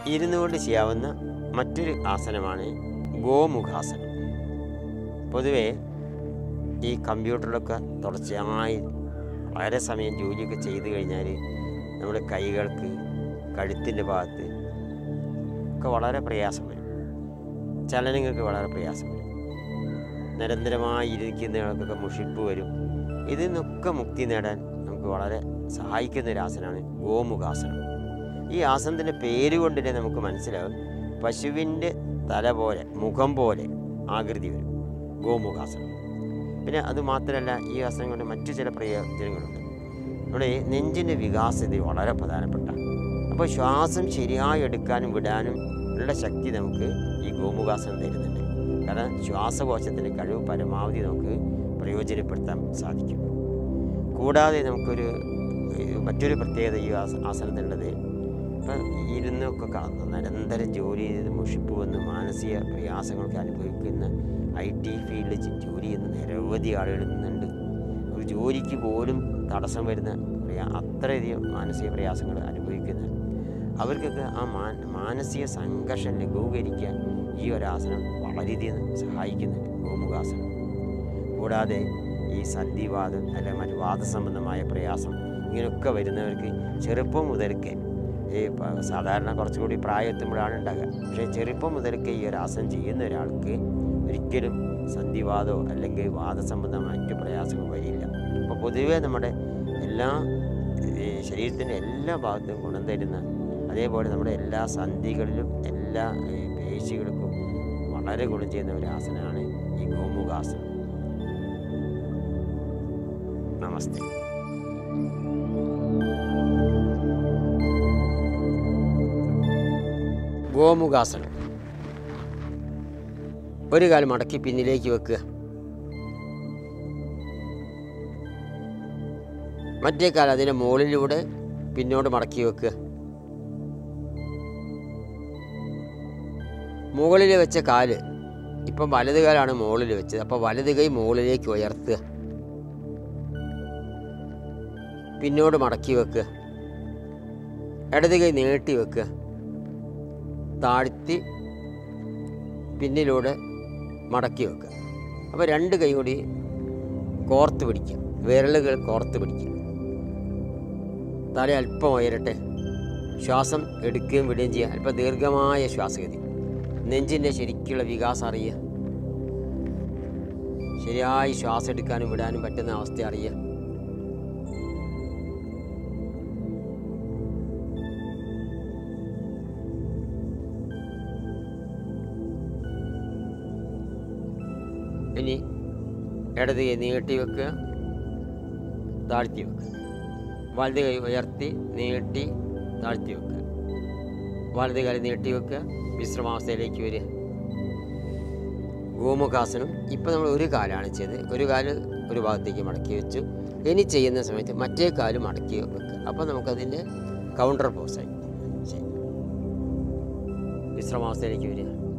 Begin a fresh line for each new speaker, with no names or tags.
ഇരുന്നുകൊണ്ട് ചെയ്യാവുന്ന മറ്റൊരു ആസനമാണ് ഗോമുഖാസനം പൊതുവേ ഈ കമ്പ്യൂട്ടറിലൊക്കെ തുടർച്ചയായി വളരെ സമയം ജോലിയൊക്കെ ചെയ്ത് കഴിഞ്ഞാൽ നമ്മുടെ കൈകൾക്ക് കഴുത്തിൻ്റെ ഭാഗത്ത് ഒക്കെ വളരെ പ്രയാസം വരും ചലനങ്ങൾക്ക് വളരെ പ്രയാസം വരും നിരന്തരമായി ഇരിക്കുന്നവർക്കൊക്കെ മുഷിപ്പ് വരും ഇതിൽ നിന്നൊക്കെ മുക്തി നേടാൻ നമുക്ക് വളരെ സഹായിക്കുന്ന ഒരു ആസനമാണ് ഗോമുഖാസനം ഈ ആസനത്തിൻ്റെ പേര് കൊണ്ട് തന്നെ നമുക്ക് മനസ്സിലാവും പശുവിൻ്റെ തല പോലെ മുഖം പോലെ ആകൃതി വരും ഗോമുഖാസനം പിന്നെ അത് മാത്രമല്ല ഈ ആസനം കൊണ്ട് മറ്റു ചില പ്രയോജനങ്ങളുണ്ട് നമ്മുടെ നെഞ്ചിൻ്റെ വികാസത വളരെ പ്രധാനപ്പെട്ട അപ്പോൾ ശ്വാസം ശരിയായി എടുക്കാനും വിടാനും ഉള്ള ശക്തി നമുക്ക് ഈ ഗോമുഖാസനം തരുന്നുണ്ട് കാരണം ശ്വാസകോശത്തിൻ്റെ കഴിവ് പരമാവധി നമുക്ക് പ്രയോജനപ്പെടുത്താൻ സാധിക്കും കൂടാതെ നമുക്കൊരു ഏഹ്, മറ്റൊരു പ്രത്യേകത ഈ ആസ ആസനത്തിനുള്ളത് ഇപ്പം ഇരുന്നൊക്കെ കാണുന്ന നിരന്തരം ജോലി ചെയ്ത് മുഷിപ്പ് വന്ന് മാനസിക പ്രയാസങ്ങളൊക്കെ അനുഭവിക്കുന്ന ഐ ടി ഫീൽഡിൽ ജോലി ചെയ്യുന്ന നിരവധി ആളുകൾ ഇന്നുണ്ട് ഒരു ജോലിക്ക് പോലും തടസ്സം വരുന്ന പ്രയാ- അത്രയധികം മാനസിക പ്രയാസങ്ങൾ അനുഭവിക്കുന്ന അവർക്കൊക്കെ ആ മാ- മാനസിക സംഘർഷം ലഘൂകരിക്കാൻ ഈ ഒരാസനം വളരെയധികം സഹായിക്കുന്നുണ്ട് ഗോമുഖാസനം കൂടാതെ ഈ സന്ധിവാദം അല്ല മറ്റു വാദസംബന്ധമായ പ്രയാസം ഇങ്ങനെയൊക്കെ വരുന്നവർക്ക് ചെറുപ്പം മുതൽക്കേ ഈ പ- സാധാരണ കുറച്ചുകൂടി പ്രായമെത്തുമ്പോഴാണ് ഉണ്ടാകുക പക്ഷേ ചെറുപ്പം മുതൽക്കേ ഈ ഒരു ആസനം ചെയ്യുന്ന ഒരാൾക്ക് ഒരിക്കലും സന്ധിവാദമോ അല്ലെങ്കിൽ വാദസംബന്ധമായ മറ്റു പ്രയാസങ്ങൾ വരില്ല അപ്പോൾ പൊതുവേ നമ്മുടെ എല്ലാ ഈ ശരീരത്തിൻ്റെ എല്ലാ ഭാഗത്തും ഗുണം തരുന്ന അതേപോലെ നമ്മുടെ എല്ലാ സന്ധികളിലും എല്ലാ ഈ പേശികൾക്കും വളരെ ഗുണം ചെയ്യുന്ന ഒരു ആസനമാണ് ഈ ഗോമുഖാസനം നമസ്തേ ഗോമുഖാസനം ഒരു കാലം മടക്കി പിന്നിലേക്ക് വെക്കുക മറ്റേ കാലം അതിൻ്റെ മുകളിലൂടെ പിന്നോട്ട് മടക്കി വെക്കുക മുകളിൽ വെച്ച കാല് ഇപ്പം വലത് കാലാണ് മുകളിൽ വെച്ചത് അപ്പോൾ വലത് കൈ മുകളിലേക്ക് ഉയർത്തുക പിന്നോട്ട് മടക്കി വെക്കുക ഇടത് കൈ നീട്ടി വെക്കുക താഴ്ത്തി പിന്നിലൂടെ മടക്കി വെക്കുക അപ്പോൾ രണ്ട് കൈ കൂടി കോർത്ത് പിടിക്കുക വിരലുകൾ കോർത്ത് പിടിക്കുക തല അല്പം ഉയരട്ടെ ശ്വാസം എടുക്കുകയും വിടുകയും ചെയ്യുക അല്പം ദീർഘമായ ശ്വാസഗതി നെഞ്ചിൻ്റെ ശരിക്കുള്ള വികാസം അറിയുക ശരിയായി ശ്വാസം എടുക്കാനും വിടാനും പറ്റുന്ന അവസ്ഥ അറിയുക ഇനി ഇടത് കൈ നീട്ടി വെക്കുക താഴ്ത്തി വെക്കുക വലത് കൈ ഉയർത്തി നീട്ടി താഴ്ത്തി വെക്കുക വലത് കാല് നീട്ടി വെക്കുക വിശ്രമാവസ്ഥയിലേക്ക് വരിക ഗോമുഖാസനം ഇപ്പം നമ്മൾ ഒരു കാലാണ് ചെയ്തത് ഒരു കാല് ഒരു ഭാഗത്തേക്ക് മടക്കി വെച്ചു ഇനി ചെയ്യുന്ന സമയത്ത് മറ്റേ കാല് മടക്കി വെക്കുക അപ്പോൾ നമുക്കതിൻ്റെ കൗണ്ടർ പോസായി ശരി വിശ്രമാവസ്ഥയിലേക്ക് വരിക